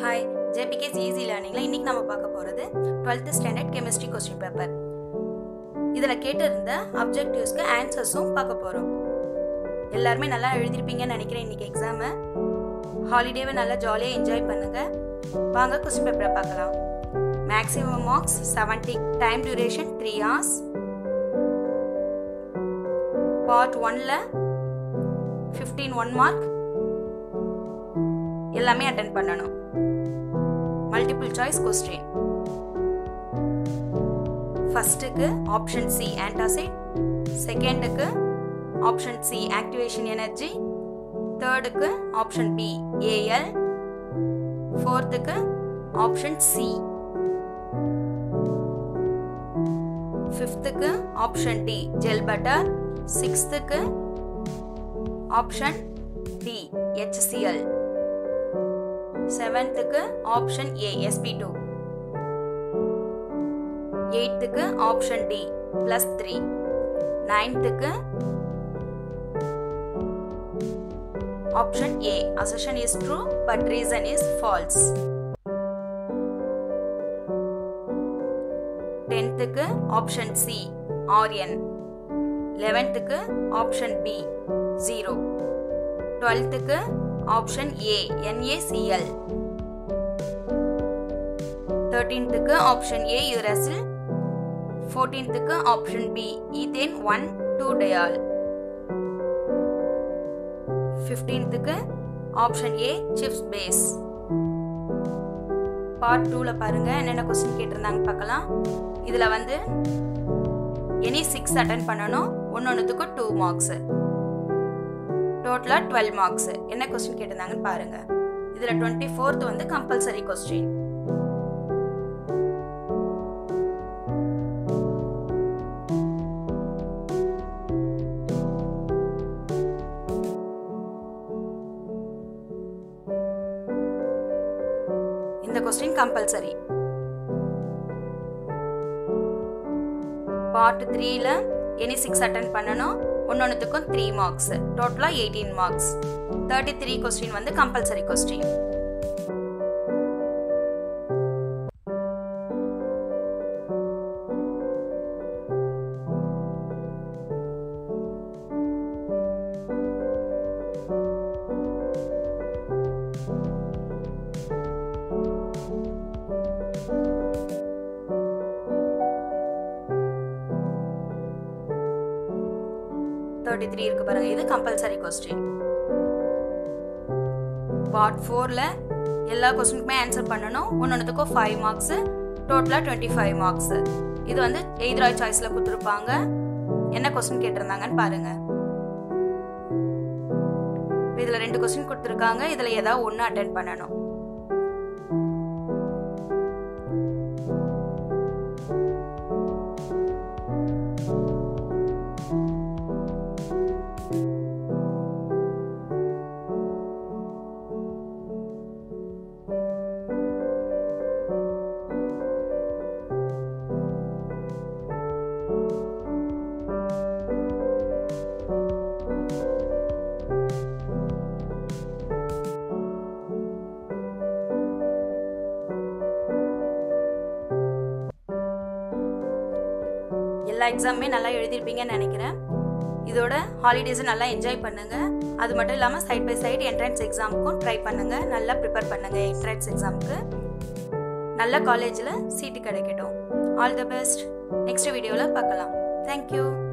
hi ஜேபிகேஸ் easy லேர்னிங்கில் இன்றைக்கி நம்ம பார்க்க போகிறது twelfth standard chemistry question paper இதில் கேட்டிருந்த அப்ஜெக்டிவ்ஸ்க்கு ஆன்சர்ஸும் பார்க்க போகிறோம் எல்லாருமே நல்லா எழுதிருப்பீங்கன்னு நினைக்கிறேன் இன்றைக்கி எக்ஸாமை ஹாலிடேவை நல்லா ஜாலியாக என்ஜாய் பண்ணுங்கள் வாங்க கொஸ்டின் பேப்பரை பார்க்கலாம் maximum marks seventy time duration three hours part ஒன்ல ஃபிஃப்டீன் ஒன் மார்க் எல்லாமே அட்டன் பண்ணணும் மல்டிபிள் சாய்ஸ் கொஸ்டின் ஃபர்ஸ்ட்டுக்கு ஆப்ஷன் சி ஆன்டாசிட் செகண்டுக்கு ஆப்ஷன் சி ஆக்டிவேஷன் எனர்ஜி தேர்டுக்கு ஆப்ஷன் பி ஏஎல் ஃபோர்த்துக்கு ஆப்ஷன் சி ஃபிஃப்த்துக்கு ஆப்ஷன் டி ஜெல் பட்டர் சிக்ஸ்த்துக்கு option D HCL செவன்த்துக்கு ஆப்ஷன் ஏ எஸ்பி டூ எயித்துக்கு ஆப்ஷன் டி பிளஸ் த்ரீ நைன்த்துக்கு option A assertion is true but reason is false டென்த்துக்கு option C Aryan லெவன்த்துக்கு option B zero டுவெல்த்துக்கு option A NaCl தேர்டீன்த்துக்கு option A uracil ஃபோர்டீன்த்துக்கு option B ethane one two diol ஃபிஃப்டீன்த்துக்கு option A Schiff's base part டூவில் பாருங்கள் என்னென்ன question கேட்டிருந்தாங்க பார்க்கலாம் இதில் வந்து எனி சிக்ஸ் அட்டன் பண்ணணும் ஒன்று ஒன்றுத்துக்கும் டூ மார்க்ஸு டோட்டலாக டுவெல் மார்க்ஸ் என்ன கொஸ்டின் கேட்டிருந்தாங்கன்னு பாருங்க இதில் டுவெண்ட்டி ஃபோர்த் வந்து கம்பல்சரி கொஸ்டின் இந்த கொஸ்டின் கம்பல்சரி பார்ட் த்ரீல எனி சிக்ஸ் அட்டன் பண்ணணும் ஒன்னொன்றுத்துக்கும் த்ரீ மார்க்ஸ் டோட்டலாக eighteen marks thirty three question வந்து கம்பல்சரி கொஸ்டின் தேர்ட்டி த்ரீ இருக்கு பாருங்க இது கம்பல்சரி கொஸ்டின் பார்ட் ஃபோரில் எல்லா கொஸ்டினுக்குமே ஆன்சர் பண்ணணும் ஒன்னொன்றுத்துக்கும் ஃபைவ் மார்க்ஸு டோட்டலாக டுவெண்ட்டி ஃபைவ் மார்க்ஸு இது வந்து எய்த்ராய் சாய்ஸில் கொடுத்துருப்பாங்க என்ன கொஸ்டின் கேட்டிருந்தாங்கன்னு பாருங்க இதில் ரெண்டு கொஸ்டின் கொடுத்துருக்காங்க இதில் ஏதாவது ஒன்று அட்டன் பண்ணணும் எல்லா எக்ஸாமுமே நல்லா எழுதிருப்பீங்கன்னு நினைக்கிறேன் இதோட ஹாலிடேஸை நல்லா என்ஜாய் பண்ணுங்க அது மட்டும் இல்லாமல் சைட் பை சைடு என்ட்ரன்ஸ் எக்ஸாமுக்கும் ட்ரை பண்ணுங்க நல்லா ப்ரிப்பேர் பண்ணுங்க என்ட்ரன்ஸ் எக்ஸாமுக்கு நல்ல காலேஜில் சீட்டு கிடைக்கட்டும் ஆல் தி பெஸ்ட் நெக்ஸ்ட் வீடியோவில் பார்க்கலாம் தேங்க்யூ